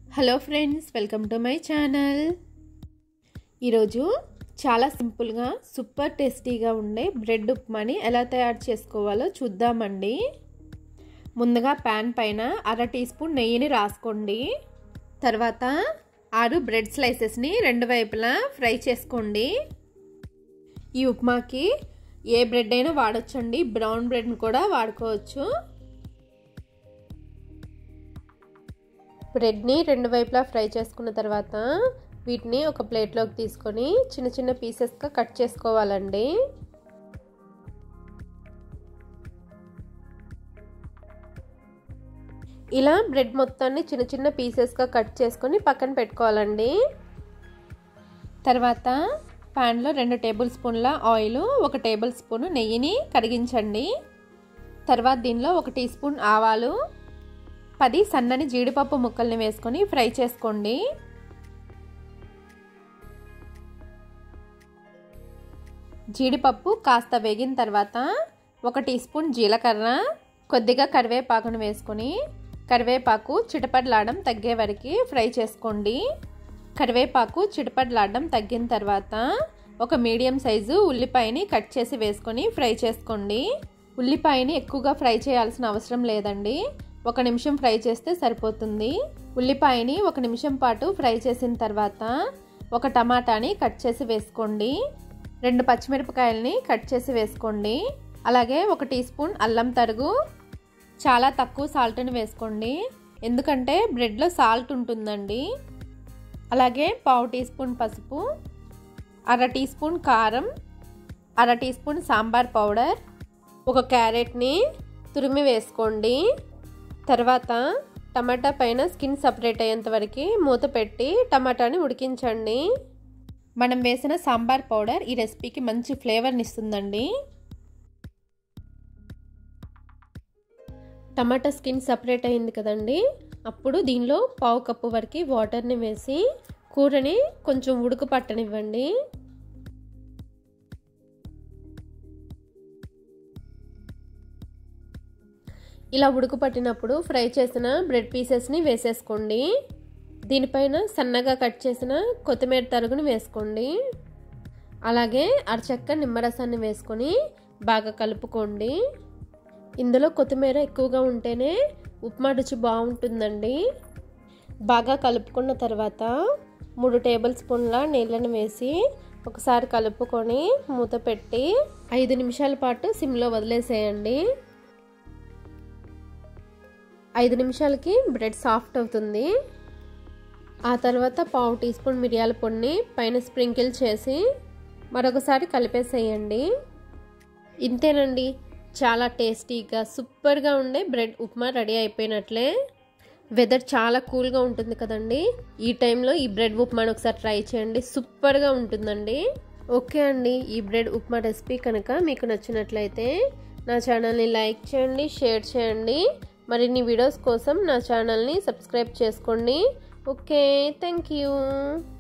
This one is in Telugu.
hello friends welcome to my channel ఈరోజు చాలా సింపుల్గా సూపర్ టేస్టీగా ఉండే బ్రెడ్ ఉప్మాని ఎలా తయారు చేసుకోవాలో చూద్దామండి ముందుగా ప్యాన్ పైన అర టీ స్పూన్ నెయ్యిని రాసుకోండి తర్వాత ఆరు బ్రెడ్ స్లైసెస్ని రెండు వైపులా ఫ్రై చేసుకోండి ఈ ఉప్మాకి ఏ బ్రెడ్ అయినా వాడచ్చండి బ్రౌన్ బ్రెడ్ని కూడా వాడుకోవచ్చు బ్రెడ్ని రెండు వైపులా ఫ్రై చేసుకున్న తర్వాత వీటిని ఒక ప్లేట్లోకి తీసుకొని చిన్న చిన్న పీసెస్గా కట్ చేసుకోవాలండి ఇలా బ్రెడ్ మొత్తాన్ని చిన్న చిన్న పీసెస్గా కట్ చేసుకొని పక్కన పెట్టుకోవాలండి తర్వాత ప్యాన్లో రెండు టేబుల్ స్పూన్ల ఆయిల్ ఒక టేబుల్ స్పూన్ నెయ్యిని కరిగించండి తర్వాత దీనిలో ఒక టీ స్పూన్ ఆవాలు పది సన్నని జీడిపప్పు ముక్కల్ని వేసుకొని ఫ్రై చేసుకోండి జీడిపప్పు కాస్త వేగిన తర్వాత ఒక టీ స్పూన్ జీలకర్ర కొద్దిగా కరివేపాకును వేసుకొని కరివేపాకు చిటపడలాడడం తగ్గే వరకు ఫ్రై చేసుకోండి కరివేపాకు చిటపడలాడడం తగ్గిన తర్వాత ఒక మీడియం సైజు ఉల్లిపాయని కట్ చేసి వేసుకొని ఫ్రై చేసుకోండి ఉల్లిపాయని ఎక్కువగా ఫ్రై చేయాల్సిన అవసరం లేదండి ఒక నిమిషం ఫ్రై చేస్తే సరిపోతుంది ఉల్లిపాయని ఒక నిమిషం పాటు ఫ్రై చేసిన తర్వాత ఒక టమాటాని కట్ చేసి వేసుకోండి రెండు పచ్చిమిరపకాయలని కట్ చేసి వేసుకోండి అలాగే ఒక టీ స్పూన్ అల్లం తరుగు చాలా తక్కువ సాల్ట్ని వేసుకోండి ఎందుకంటే బ్రెడ్లో సాల్ట్ ఉంటుందండి అలాగే పావు టీ స్పూన్ పసుపు అర టీ స్పూన్ కారం అర టీ స్పూన్ సాంబార్ పౌడర్ ఒక క్యారెట్ని తురిమి వేసుకోండి తర్వాత టమాటా పైన స్కిన్ సపరేట్ అయ్యేంత వరకు మూత పెట్టి టమాటాని ఉడికించండి మనం వేసిన సాంబార్ పౌడర్ ఈ రెసిపీకి మంచి ఫ్లేవర్ని ఇస్తుందండి టమాటా స్కిన్ సపరేట్ అయింది కదండి అప్పుడు దీనిలో పావు కప్పు వరకు వాటర్ని వేసి కూరని కొంచెం ఉడుకు పట్టనివ్వండి ఇలా ఉడుకు పట్టినప్పుడు ఫ్రై చేసిన బ్రెడ్ పీసెస్ని వేసేసుకోండి దీనిపైన సన్నగా కట్ చేసిన కొత్తిమీర తరుగును వేసుకోండి అలాగే అరచక్క నిమ్మరసాన్ని వేసుకొని బాగా కలుపుకోండి ఇందులో కొత్తిమీర ఎక్కువగా ఉంటేనే ఉప్మా రుచి బాగుంటుందండి బాగా కలుపుకున్న తర్వాత మూడు టేబుల్ స్పూన్ల నీళ్ళను వేసి ఒకసారి కలుపుకొని మూత పెట్టి ఐదు నిమిషాల పాటు సిమ్లో వదిలేసేయండి ఐదు నిమిషాలకి బ్రెడ్ సాఫ్ట్ అవుతుంది ఆ తర్వాత పావు టీ స్పూన్ మిరియాల పొడిని పైన స్ప్రింకిల్ చేసి మరొకసారి కలిపేసేయండి ఇంతేనండి చాలా టేస్టీగా సూపర్గా ఉండే బ్రెడ్ ఉప్మా రెడీ అయిపోయినట్లే వెదర్ చాలా కూల్గా ఉంటుంది కదండి ఈ టైంలో ఈ బ్రెడ్ ఉప్మాని ఒకసారి ట్రై చేయండి సూపర్గా ఉంటుందండి ఓకే అండి ఈ బ్రెడ్ ఉప్మా రెసిపీ కనుక మీకు నచ్చినట్లయితే నా ఛానల్ని లైక్ చేయండి షేర్ చేయండి మరిన్ని వీడియోస్ కోసం నా ఛానల్ని సబ్స్క్రైబ్ చేసుకోండి ఓకే థ్యాంక్ యూ